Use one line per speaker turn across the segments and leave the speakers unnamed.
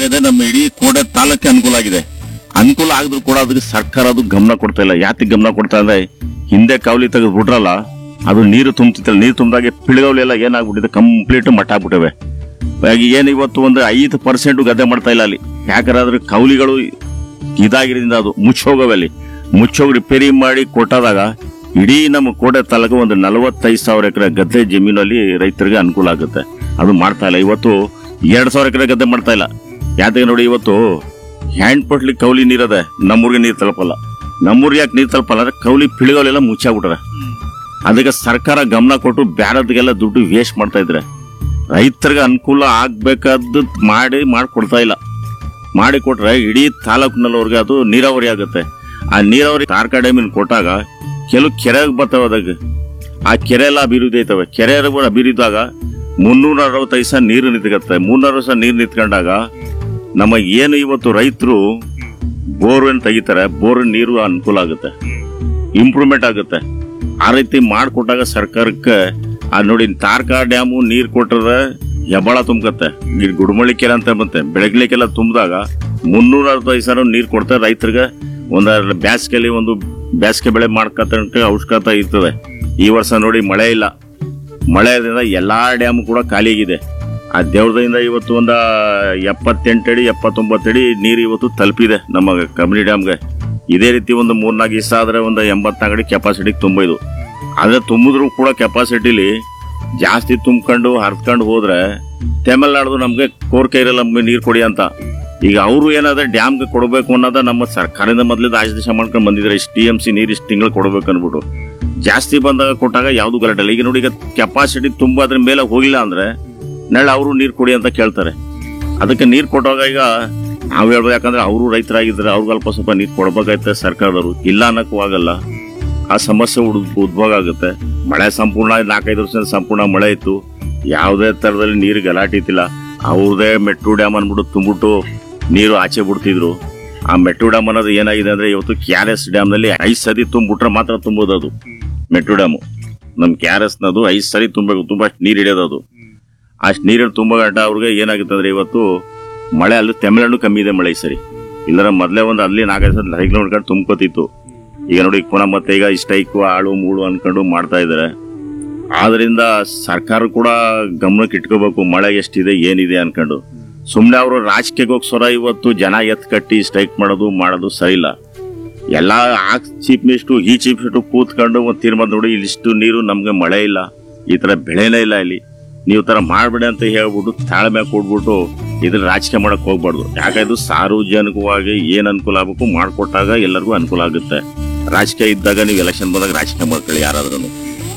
ಆಗಿದೆ ನಮ್ಮ ಇಡೀ ಕೋಟೆ ತಾಲೂಕಿಗೆ ಅನುಕೂಲ ಆಗಿದೆ ಅನುಕೂಲ ಆಗಿದ್ರು ಕೂಡ ಅದಕ್ಕೆ ಸರ್ಕಾರ ಅದು ಗಮನ ಕೊಡ್ತಾ ಇಲ್ಲ ಯಾತಿಗೆ ಗಮನ ಕೊಡ್ತಾ ಅಂದ್ರೆ ಹಿಂದೆ ಕವಲಿ ತೆಗೆದು ಬಿಟ್ರಲ್ಲ ಅದು ನೀರು ತುಂಬ್ತಿತ್ತಲ್ಲ ನೀರು ತುಂಬಿದಾಗೆ ಪಿಳ್ಗವಲಿ ಎಲ್ಲ ಏನಾಗ್ಬಿಟ್ಟಿದೆ ಕಂಪ್ಲೀಟ್ ಮಟ್ಟ ಆಗ್ಬಿಟ್ಟವೆ ಹಾಗಾಗಿ ಏನು ಇವತ್ತು ಒಂದು ಐದು ಪರ್ಸೆಂಟ್ ಗದ್ದೆ ಮಾಡ್ತಾ ಇಲ್ಲ ಅಲ್ಲಿ ಯಾಕಂದ್ರೆ ಕೌಲಿಗಳು ಇದಾಗಿರೋದ್ರಿಂದ ಅದು ಮುಚ್ಚೋಗವೆ ಅಲ್ಲಿ ಮುಚ್ಚೋಗಿ ರಿಪೇರಿ ಮಾಡಿ ಕೊಟ್ಟಾದಾಗ ಇಡೀ ನಮ್ಮ ಕೋಟೆ ತಾಲೂಕು ಒಂದು ನಲವತ್ತೈದು ಸಾವಿರ ಎಕರೆ ಗದ್ದೆ ಜಮೀನಲ್ಲಿ ರೈತರಿಗೆ ಅನುಕೂಲ ಆಗುತ್ತೆ ಅದು ಮಾಡ್ತಾ ಇಲ್ಲ ಇವತ್ತು ಎರಡ್ ಸಾವಿರ ಎಕರೆ ಗದ್ದೆ ಮಾಡ್ತಾ ಇಲ್ಲ ಯಾಕೆ ನೋಡಿ ಇವತ್ತು ಹ್ಯಾಂಡ್ ಪಟ್ಲಿ ಕೌಲಿ ನೀರದೆ ನಮ್ಮೂರಿಗೆ ನೀರು ತಲುಪಲ್ಲ ನಮ್ಮೂರಿಗೆ ಯಾಕೆ ನೀರು ತಲುಪಲ್ಲ ಅಂದ್ರೆ ಕೌಲಿ ಪಿಳಿಗಳೆಲ್ಲ ಮುಚ್ಚಾಗ್ಬಿಟ್ರೆ ಅದಕ್ಕೆ ಸರ್ಕಾರ ಗಮನ ಕೊಟ್ಟು ಬ್ಯಾರದ್ಗೆಲ್ಲ ದುಡ್ಡು ವೇಸ್ಟ್ ಮಾಡ್ತಾ ಇದ್ರೆ ರೈತರಿಗೆ ಅನುಕೂಲ ಆಗ್ಬೇಕಾದ್ದು ಮಾಡಿ ಮಾಡ್ಕೊಡ್ತಾ ಇಲ್ಲ ಮಾಡಿ ಕೊಟ್ರೆ ಇಡೀ ತಾಲೂಕಿನಲ್ಲವ್ರಿಗೆ ಅದು ನೀರಾವರಿ ಆಗುತ್ತೆ ಆ ನೀರಾವರಿ ಕಾರ್ಕ ಡ್ಯಾಮಿನ ಕೊಟ್ಟಾಗ ಕೆಲವು ಕೆರೆಗೆ ಬರ್ತಾವೆ ಅದಕ್ಕೆ ಆ ಕೆರೆ ಎಲ್ಲ ಅಭಿವೃದ್ಧಿ ಐತವೆ ಕೆರೆ ಅಭಿವೃದ್ಧಿಯಾಗ ಮುನ್ನೂರ ಅರವತ್ತೈದು ಸಾವಿರ ನೀರು ನಿಂತ್ಕತ್ತೆ ಮುನ್ನೂರ ಅರವತ್ತು ಸಾವಿರ ನೀರು ನಿಂತ್ಕೊಂಡಾಗ ನಮ್ಮ ಏನು ಇವತ್ತು ರೈತರು ಬೋರ್ವೆಲ್ ತೆಗಿತಾರೆ ಬೋರ್ ನೀರು ಅನುಕೂಲ ಆಗುತ್ತೆ ಇಂಪ್ರೂವ್ಮೆಂಟ್ ಆಗುತ್ತೆ ಆ ರೀತಿ ಮಾಡಿಕೊಟ್ಟಾಗ ಸರ್ಕಾರಕ್ಕೆ ಆ ನೋಡಿ ತಾರ್ಕಾ ಡ್ಯಾಮು ನೀರು ಕೊಟ್ಟರೆ ಹೆಬ್ಬಾಳ ತುಂಬಕತ್ತೆ ಈ ಗುಡಮಳ್ಳಿ ಕೆರೆ ಅಂತ ಬಂತೆ ಬೆಳಗ್ಲಿಕ್ಕೆಲ್ಲ ತುಂಬಿದಾಗ ಮುನ್ನೂರ ಅರವತ್ತೈದು ಸಾವಿರ ನೀರು ಕೊಡ್ತಾರೆ ರೈತರಿಗೆ ಒಂದ ಬ್ಯಾಸ್ಗೆಲಿ ಒಂದು ಬ್ಯಾಸ್ಗೆ ಬೆಳೆ ಮಾಡ್ಕತ್ತ ಅವಶ್ಯಕತೆ ಇರ್ತದೆ ಈ ವರ್ಷ ನೋಡಿ ಮಳೆ ಇಲ್ಲ ಮಳೆಯಿಂದ ಎಲ್ಲಾ ಡ್ಯಾಮ್ ಕೂಡ ಖಾಲಿಯಾಗಿದೆ ಆ ದೇವ್ರದಿಂದ ಇವತ್ತು ಒಂದ ಎಪ್ಪತ್ತೆಂಟು ಅಡಿ ಎಪ್ಪತ್ತೊಂಬತ್ತು ಅಡಿ ನೀರು ಇವತ್ತು ತಲುಪಿದೆ ನಮ್ಮ ಕಬಿನಿ ಡ್ಯಾಮ್ಗೆ ಇದೇ ರೀತಿ ಒಂದು ಮೂರ್ನಾಲ್ಕು ದಿವಸ ಆದ್ರೆ ಒಂದು ಎಂಬತ್ನಾಲ್ಕು ಅಡಿ ಕೆಪಾಸಿಟಿಗೆ ತುಂಬಿದು ಆದ್ರೆ ತುಂಬಿದ್ರು ಕೂಡ ಕೆಪಾಸಿಟಿಲಿ ಜಾಸ್ತಿ ತುಂಬ್ಕೊಂಡು ಹರ್ದ್ಕೊಂಡು ಹೋದ್ರೆ ತಮಿಳ್ನಾಡು ನಮ್ಗೆ ಕೋರಿಕೆ ಇರಲ್ಲ ನಮ್ಗೆ ನೀರು ಕೊಡಿ ಅಂತ ಈಗ ಅವರು ಏನಾದ್ರೆ ಡ್ಯಾಮ್ಗೆ ಕೊಡಬೇಕು ಅನ್ನೋದ ನಮ್ಮ ಸರ್ಕಾರದಿಂದ ಮೊದಲಿಂದ ಆದೇಶ ಮಾಡ್ಕೊಂಡು ಬಂದಿದ್ದಾರೆ ಇಷ್ಟು ಟಿ ಎಂ ಸಿ ನೀರು ಇಷ್ಟು ತಿಂಗಳು ಕೊಡಬೇಕು ಅನ್ಬಿಟ್ಟು ಜಾಸ್ತಿ ಬಂದಾಗ ಕೊಟ್ಟಾಗ ಯಾವ್ದು ಗಲಾಟೆ ಇಲ್ಲ ಈಗ ನೋಡಿ ಈಗ ಕೆಪಾಸಿಟಿ ತುಂಬ ಅದ್ರ ಮೇಲೆ ಹೋಗಿಲ್ಲ ಅಂದ್ರೆ ನಾಳೆ ಅವರು ನೀರು ಕೊಡಿ ಅಂತ ಕೇಳ್ತಾರೆ ಅದಕ್ಕೆ ನೀರು ಕೊಟ್ಟಾಗ ಈಗ ನಾವು ಹೇಳ್ಬೋದು ಯಾಕಂದ್ರೆ ಅವರು ರೈತರಾಗಿದ್ರೆ ಅವ್ರಿಗೆ ಅಲ್ಪ ಸ್ವಲ್ಪ ನೀರು ಕೊಡ್ಬೇಕಾಯ್ತದೆ ಸರ್ಕಾರದವರು ಇಲ್ಲ ಅನ್ನಕ್ಕೂ ಆಗಲ್ಲ ಆ ಸಮಸ್ಯೆ ಉಡ್- ಉದ್ಭವ ಆಗುತ್ತೆ ಮಳೆ ಸಂಪೂರ್ಣ ನಾಲ್ಕೈದು ವರ್ಷದಿಂದ ಸಂಪೂರ್ಣ ಮಳೆ ಇತ್ತು ಯಾವುದೇ ತರದಲ್ಲಿ ನೀರು ಗಲಾಟೆ ಇತ್ತಿಲ್ಲ ಅವ್ರದೇ ಮೆಟ್ರೋ ಡ್ಯಾಮ್ ಅನ್ಬಿಟ್ಟು ತುಂಬಿಟ್ಟು ನೀರು ಆಚೆ ಬಿಡ್ತಿದ್ರು ಆ ಮೆಟ್ರೋ ಡ್ಯಾಮ್ ಅನ್ನೋದು ಏನಾಗಿದೆ ಅಂದ್ರೆ ಇವತ್ತು ಕೆ ಆರ್ ಎಸ್ ಡ್ಯಾಮ್ ನಲ್ಲಿ ಐದು ಸತಿ ತುಂಬಿಟ್ರೆ ಮಾತ್ರ ತುಂಬೋದು ಅದು ಮೆಟ್ರೋ ಡ್ಯಾಮ್ ನಮ್ ಕೆ ಆರ್ ಎಸ್ ನದು ಐದು ಸರಿ ತುಂಬಬೇಕು ತುಂಬಾ ನೀರು ಹಿಡಿಯೋದು ಅದು ಅಷ್ಟು ನೀರಿನ ತುಂಬ ಗಂಟ ಅವ್ರಿಗೆ ಏನಾಗುತ್ತೆ ಅಂದ್ರೆ ಇವತ್ತು ಮಳೆ ಅಲ್ಲಿ ತಮಿಳ್ನಾಡು ಕಮ್ಮಿ ಇದೆ ಮಳೆ ಈ ಸರಿ ಇಲ್ಲರ ಮೊದಲೇ ಒಂದು ಅಲ್ಲಿ ನಾಲ್ಕೈದು ಸಲ ಸೈಕ್ಲೋನ್ ನೋಡ್ಕೊಂಡು ತುಂಬ್ಕೋತಿತ್ತು ಈಗ ನೋಡಿ ಪುನಃ ಮತ್ತೆ ಈಗ ಸ್ಟೈಕು ಆಳು ಮೂಳು ಅನ್ಕೊಂಡು ಮಾಡ್ತಾ ಇದ್ದಾರೆ ಆದ್ರಿಂದ ಸರ್ಕಾರ ಕೂಡ ಗಮನಕ್ಕೆ ಇಟ್ಕೋಬೇಕು ಮಳೆ ಎಷ್ಟಿದೆ ಏನಿದೆ ಅನ್ಕೊಂಡು ಸುಮ್ಮನೆ ಅವರು ರಾಜಕೀಯಕ್ಕೋಸ್ಕರ ಇವತ್ತು ಜನ ಎತ್ ಕಟ್ಟಿ ಸ್ಟ್ರೈಕ್ ಮಾಡೋದು ಮಾಡೋದು ಸರಿ ಇಲ್ಲ ಎಲ್ಲ ಆ ಚೀಫ್ ಮಿನಿಸ್ಟರ್ ಈ ಚೀಫ್ ಮಿನಿಸ್ಟರ್ ಕೂತ್ಕೊಂಡು ಒಂದು ತೀರ್ಮಾನ ನೋಡಿ ಇಲ್ಲಿಷ್ಟು ನೀರು ನಮ್ಗೆ ಮಳೆ ಇಲ್ಲ ಈ ತರ ಬೆಳೆನೇ ಇಲ್ಲ ಇಲ್ಲಿ ನೀವು ತರ ಮಾಡ್ಬೇಡಿ ಅಂತ ಹೇಳ್ಬಿಟ್ಟು ತಾಳ್ಮೆ ಕೊಡ್ಬಿಟ್ಟು ಇದ್ರ ರಾಜಕೀಯ ಮಾಡಕ್ ಹೋಗ್ಬಾರ್ದು ಯಾಕಂದ್ರೆ ಇದು ಸಾರ್ವಜನಿಕವಾಗಿ ಏನ್ ಅನುಕೂಲ ಆಗಬೇಕು ಮಾಡ್ಕೊಟ್ಟಾಗ ಎಲ್ಲರಿಗೂ ಅನುಕೂಲ ಆಗುತ್ತೆ ರಾಜಕೀಯ ಇದ್ದಾಗ ನೀವು ಎಲೆಕ್ಷನ್ ಬಂದಾಗ ರಾಜಕೀಯ ಮಾಡ್ಕೊಳ್ಳಿ ಯಾರಾದ್ರೂ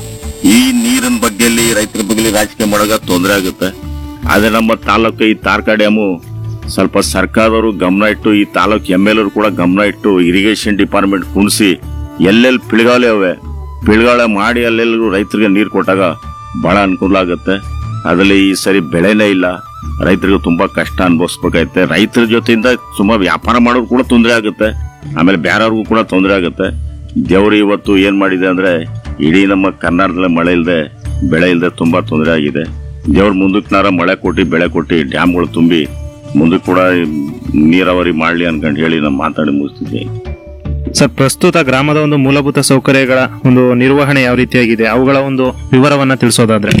ಈ ನೀರಿನ ಬಗ್ಗೆ ರೈತರ ಬಗ್ಗೆ ರಾಜಕೀಯ ಮಾಡಾಗ ತೊಂದರೆ ಆಗುತ್ತೆ ಆದ್ರೆ ನಮ್ಮ ತಾಲೂಕು ಈ ತಾರ್ಕಾ ಡ್ಯಾಮು ಸ್ವಲ್ಪ ಸರ್ಕಾರದವರು ಗಮನ ಇಟ್ಟು ಈ ತಾಲೂಕು ಎಮ್ ಎಲ್ ಕೂಡ ಗಮನ ಇಟ್ಟು ಇರಿಗೇಷನ್ ಡಿಪಾರ್ಟ್ಮೆಂಟ್ ಕುಣಿಸಿ ಎಲ್ಲೆಲ್ಲಿ ಪಿಳ್ಗಾಲೆ ಅವೆ ಪಿಳ್ಗಾಳೆ ಮಾಡಿ ಅಲ್ಲೆಲ್ಲರೂ ರೈತರಿಗೆ ನೀರು ಕೊಟ್ಟಾಗ ಬಹಳ ಅನುಕೂಲ ಆಗುತ್ತೆ ಅದರಲ್ಲಿ ಈ ಸರಿ ಬೆಳೆನೇ ಇಲ್ಲ ರೈತರಿಗೆ ತುಂಬಾ ಕಷ್ಟ ಅನುಭವಿಸ್ಬೇಕಾಗತ್ತೆ ರೈತರ ಜೊತೆಯಿಂದ ಸುಮಾರು ವ್ಯಾಪಾರ ಮಾಡೋರು ಕೂಡ ತೊಂದರೆ ಆಗುತ್ತೆ ಆಮೇಲೆ ಬೇರೆಯವ್ರಿಗೂ ಕೂಡ ತೊಂದರೆ ಆಗುತ್ತೆ ದೇವರು ಇವತ್ತು ಏನ್ ಮಾಡಿದೆ ಅಂದ್ರೆ ಇಡೀ ನಮ್ಮ ಕರ್ನಾಟಕದಲ್ಲಿ ಮಳೆ ಇಲ್ಲದೆ ಬೆಳೆ ಇಲ್ಲದೆ ತುಂಬಾ ತೊಂದರೆ ಆಗಿದೆ ದೇವ್ರ ಮುಂದಕ್ನಾರ ಮಳೆ ಕೊಟ್ಟು ಬೆಳೆ ಕೊಟ್ಟು ಡ್ಯಾಮ್ಗಳು ತುಂಬಿ ಮುಂದಕ್ಕೆ ಕೂಡ ನೀರಾವರಿ ಮಾಡ್ಲಿ ಅನ್ಕೊಂಡು ಹೇಳಿ ನಾನು ಮಾತಾಡಿ ಮುಗಿಸ್ತಿದ್ದೆ
ಸರ್ ಪ್ರಸ್ತುತ ಗ್ರಾಮದ ಒಂದು ಮೂಲಭೂತ ಸೌಕರ್ಯಗಳ ಒಂದು ನಿರ್ವಹಣೆ ಯಾವ ರೀತಿಯಾಗಿದೆ ಅವುಗಳ ಒಂದು ವಿವರವನ್ನ ತಿಳಿಸೋದಾದ್ರೆ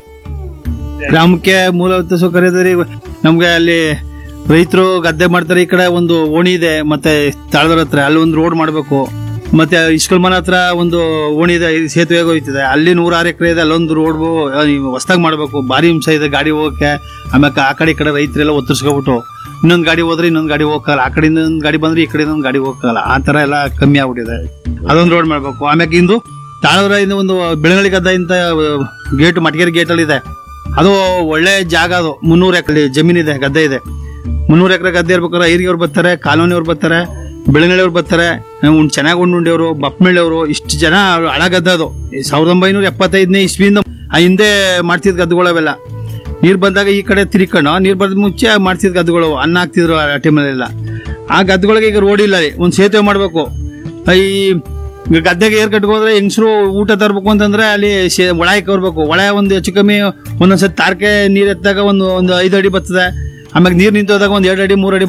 ಗ್ರಾಮಕ್ಕೆ ಮೂಲಭೂತ ಸೌಕರ್ಯ ಇದೆ ರೀ. ನಮ್ಗೆ ಅಲ್ಲಿ ರೈತರು ಗದ್ದೆ ಮಾಡ್ತಾರೆ ಈ ಕಡೆ ಒಂದು ಓಣಿ ಇದೆ ಮತ್ತೆ ತಾಳದರ ಹತ್ರ ಅಲ್ಲಿ ಒಂದು ರೋಡ್ ಮಾಡಬೇಕು ಮತ್ತೆ ಇಸ್ಕಲ್ ಮನೆ ಹತ್ರ ಒಂದು ಓಣಿ ಇದೆ ಇದು ಸೇತುವೆ ಹೋಗ್ತಿದೆ ಅಲ್ಲಿ ನೂರಾರು ಎಕರೆ ಇದೆ ಅಲ್ಲೊಂದು ರೋಡ್ ಹೊಸ್ದಾಗಿ ಮಾಡಬೇಕು ಭಾರಿ ಹಿಂಸೆ ಇದೆ ಗಾಡಿ ಹೋಗಕ್ಕೆ ಆಮೇಲೆ ಆ ಕಡೆ ಈ ಕಡೆ ರೈತರೆಲ್ಲ ಒತ್ತರಿಸ್ಕೊಬಿಟ್ಟು ಇನ್ನೊಂದು ಗಾಡಿ ಹೋದ್ರೆ ಇನ್ನೊಂದು ಗಾಡಿ ಹೋಗಲ್ಲ ಆ ಕಡೆಯಿಂದ ಒಂದು ಗಾಡಿ ಬಂದ್ರೆ ಈ ಕಡೆಯಿಂದ ಒಂದು ಗಾಡಿ ಹೋಗಲ್ಲ ಆ ತರ ಎಲ್ಲ ಕಮ್ಮಿ ಆಗ್ಬಿಟ್ಟಿದೆ ಅದೊಂದು ರೋಡ್ ಮಾಡಬೇಕು ಆಮ್ಯಾಗ ಇಂದು ತಾಳವರಿಂದ ಒಂದು ಬೆಳಗಳಿ ಗದ್ದೆ ಇಂತ ಗೇಟ್ ಮಟಗೇರಿ ಗೇಟ್ ಅಲ್ಲಿ ಇದೆ ಅದು ಒಳ್ಳೆ ಜಾಗ ಅದು ಮುನ್ನೂರು ಎಕರೆ ಜಮೀನಿದೆ ಗದ್ದೆ ಇದೆ ಮುನ್ನೂರು ಎಕರೆ ಗದ್ದೆ ಇರ್ಬೇಕಾದ್ರೆ ಐರಿಯವ್ರು ಬರ್ತಾರೆ ಕಾಲೋನಿಯವ್ರು ಬರ್ತಾರೆ ಬೆಳಗಳಿಯವ್ರು ಬರ್ತಾರೆ ಉಣ್ ಚೆನ್ನಾಗಿ ಉಂಡುಂಡಿಯವರು ಬಪ್ಪನಳ್ಳಿಯವರು ಇಷ್ಟು ಜನ ಹಳ ಗದ್ದೆ ಅದು ಈ ಸಾವಿರದ ಒಂಬೈನೂರ ಎಪ್ಪತ್ತೈದನೇ ಇಸ್ವಿಯಿಂದ ಆ ಹಿಂದೆ ಮಾಡ್ತಿದ್ ಗದ್ದೆಗಳವೆಲ್ಲ ನೀರು ಬಂದಾಗ ಈ ಕಡೆ ತಿರ್ಕೊಂಡು ನೀರು ಬಂದ ಮುಂಚೆ ಮಾಡ್ತಿದ್ ಗದ್ದೆಗಳು ಅನ್ನ ಹಾಕ್ತಿದ್ರು ಆ ಟೈಮಲ್ಲೆಲ್ಲ ಆ ಗದ್ದೆಗಳಿಗೆ ಈಗ ರೋಡ್ ಇಲ್ಲ ರೀ ಒಂದು ಸೇತುವೆ ಮಾಡಬೇಕು ಈ ಈಗ ಗದ್ದೆಗೆ ಏರ್ ಕಟ್ಕೋದ್ರೆ ಹೆಂಗಸರು ಊಟ ತರಬೇಕು ಅಂತಂದ್ರೆ ಅಲ್ಲಿ ಶೇ- ಒಳ ಬರ್ಬೇಕು ಒಳ ಒಂದು ಹೆಚ್ಚು ಕಮ್ಮಿ ಒಂದೊಂದ್ಸತಿ ತಾರ್ಕೆ ನೀರ್ ಎತ್ತಾಗ ಒಂದು ಒಂದು ಐದು ಅಡಿ ಬರ್ತದೆ ಆಮೇಲೆ ನೀರ್ ನಿಂತೋದಾಗ ಒಂದ್ ಎರಡು ಅಡಿ ಮೂರು ಅಡಿ